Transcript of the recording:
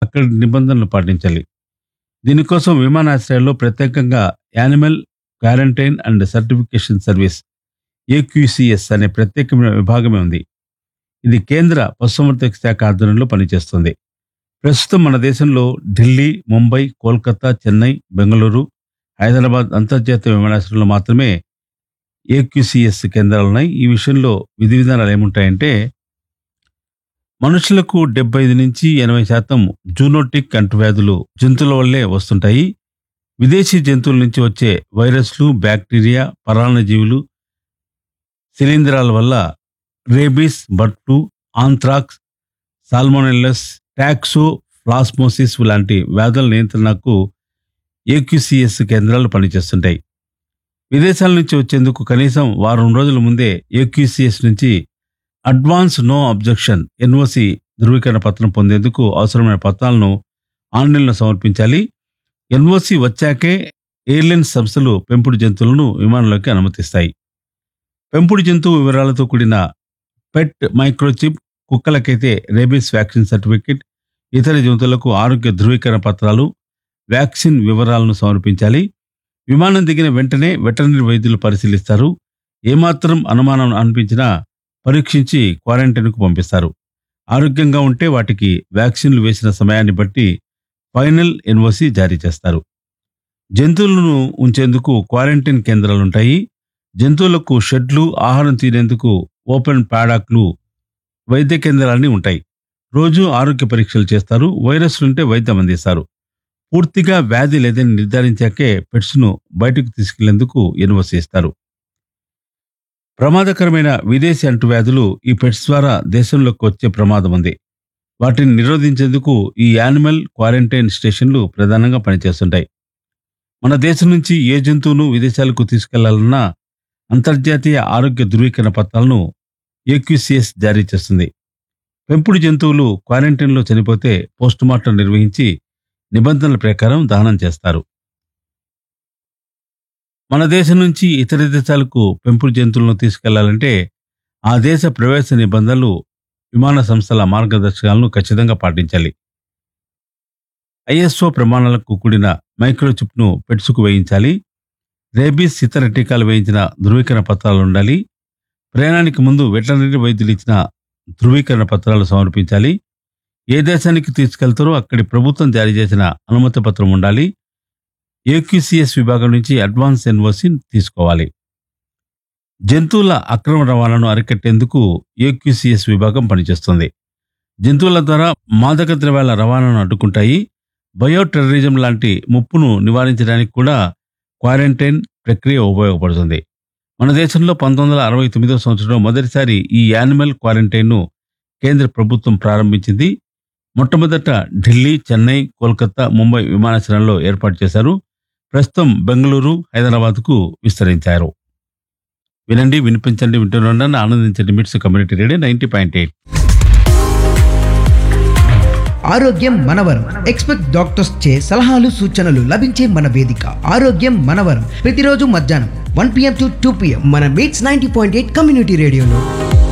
అక్కడి నిబంధనలు పాటించాలి దీనికోసం విమానాశ్రయాల్లో ప్రత్యేకంగా animal quarantine and certification service AQCS అనే ప్రత్యేకమైన విభాగమే ఉంది ఇది కేంద్ర పశుసంవర్ధక శాఖ ఆధ్వర్యంలో పనిచేస్తుంది ప్రస్తుతం మన దేశంలో ఢిల్లీ ముంబై కోల్కతా చెన్నై బెంగళూరు హైదరాబాద్ అంతర్జాతీయ విమానాశ్రయంలో మాత్రమే ఏక్యూసిఎస్ కేంద్రాలు ఉన్నాయి ఈ విషయంలో విధి విధానాలు ఏముంటాయంటే మనుషులకు డెబ్బై ఐదు నుంచి ఎనభై శాతం జూనోటిక్ అంటువ్యాధులు జంతువుల వల్లే వస్తుంటాయి విదేశీ జంతువుల నుంచి వచ్చే వైరస్లు బ్యాక్టీరియా పరాన్నజీవులు శిలీంధ్రాల వల్ల rabies bird flu anthrax salmonellosis toxoplasmosis లాంటి వ్యాధుల నియంత్రణకు ఏక్యూసిఎస్ కేంద్రాలు పనిచేస్తుంటాయి విదేశాల నుంచి వచ్చేందుకు కనీసం వారం రోజుల ముందే ఏక్యూసిఎస్ నుంచి అడ్వాన్స్ నో అబ్జెక్షన్ ఎన్ఓసి ధృవీకరణ పత్రం పొందేందుకు అవసరమైన పత్రాలను ఆన్లైన్లో సమర్పించాలి ఎన్ఓసి వచ్చాకే ఎయిర్లైన్స్ సంస్థలు పెంపుడు జంతువులను విమానంలోకి అనుమతిస్తాయి పెంపుడు జంతువు వివరాలతో కూడిన పెట్ మైక్రోచిప్ కుక్కలకైతే రేబీస్ వ్యాక్సిన్ సర్టిఫికెట్ ఇతర జంతువులకు ఆరోగ్య ధృవీకరణ పత్రాలు వ్యాక్సిన్ వివరాలను సమర్పించాలి విమానం దిగిన వెంటనే వెటర్నరీ వైద్యులు పరిశీలిస్తారు ఏమాత్రం అనుమానం అనిపించినా పరీక్షించి క్వారంటైన్కు పంపిస్తారు ఆరోగ్యంగా ఉంటే వాటికి వ్యాక్సిన్లు వేసిన సమయాన్ని బట్టి ఫైనల్ ఎన్ఓసి జారీ చేస్తారు జంతువులను ఉంచేందుకు క్వారంటైన్ కేంద్రాలుంటాయి జంతువులకు షెడ్లు ఆహారం తినేందుకు ఓపెన్ ప్యాడాక్లు వైద్య కేంద్రాలన్నీ ఉంటాయి రోజు ఆరోగ్య పరీక్షలు చేస్తారు వైరస్లుంటే వైద్యం అందిస్తారు పూర్తిగా వ్యాధి లేదని నిర్ధారించాకే పెట్స్ను బయటకు తీసుకెళ్లేందుకు ఎన్ఓసి ఇస్తారు ప్రమాదకరమైన విదేశీ అంటువ్యాధులు ఈ పెట్స్ ద్వారా దేశంలోకి వచ్చే ప్రమాదం ఉంది వాటిని నిరోధించేందుకు ఈ యానిమల్ క్వారంటైన్ స్టేషన్లు ప్రధానంగా పనిచేస్తుంటాయి మన దేశం నుంచి ఏ జంతువును విదేశాలకు తీసుకెళ్లాలన్నా అంతర్జాతీయ ఆరోగ్య ధృవీకరణ పత్రాలను ఏక్యూసిఎస్ జారీ చేస్తుంది పెంపుడు జంతువులు క్వారంటైన్లో చనిపోతే పోస్టుమార్టం నిర్వహించి నిబంధనల ప్రకారం దహనం చేస్తారు మన దేశం నుంచి ఇతర దేశాలకు పెంపుడు జంతువులను తీసుకెళ్లాలంటే ఆ దేశ ప్రవేశ నిబంధనలు విమాన సంస్థల మార్గదర్శకాలను ఖచ్చితంగా పాటించాలి ఐఎస్ఓ ప్రమాణాలకు కూడిన మైక్రోచిప్ను పెట్స్కు వేయించాలి రేబీస్ ఇతర టీకాలు వేయించిన ధృవీకరణ పత్రాలు ఉండాలి ప్రయాణానికి ముందు వెటర్నరీ వైద్యులు ఇచ్చిన ధృవీకరణ పత్రాలు సమర్పించాలి ఏ దేశానికి తీసుకెళ్తారో అక్కడి ప్రభుత్వం జారీ చేసిన అనుమతి పత్రం ఉండాలి ఏక్యూసిఎస్ విభాగం నుంచి అడ్వాన్స్ ఎన్ఓసి తీసుకోవాలి జంతువుల అక్రమ రవాణాను అరికట్టేందుకు ఏక్యూసిఎస్ విభాగం పనిచేస్తుంది జంతువుల ద్వారా మాదక ద్రవ్యాల రవాణాను అడ్డుకుంటాయి బయో టెర్రరిజం లాంటి ముప్పును నివారించడానికి కూడా క్వారంటైన్ ప్రక్రియ ఉపయోగపడుతుంది మన దేశంలో పంతొమ్మిది వందల అరవై తొమ్మిదో సంవత్సరంలో మొదటిసారి ఈ యానిమల్ క్వారంటైన్ను కేంద్ర ప్రభుత్వం ప్రారంభించింది మొట్టమొదట ఢిల్లీ చెన్నై కోల్కతా ముంబై విమానాశ్రయాల్లో ఏర్పాటు చేశారు ప్రస్తుతం బెంగళూరు హైదరాబాద్కు విస్తరించారు వినండి వినిపించండి వింటున్నాను ఆనందించండి MITS community radio ninety point eight ఆరోగ్యం మనవరం ఎక్స్పెక్ట్ డాక్టర్స్ చే సలహాలు సూచనలు లభించే మన వేదిక ఆరోగ్యం మనవరం ప్రతిరోజు మధ్యాహ్నం one PM to two PM మన MITS ninety point eight community రేడియోలో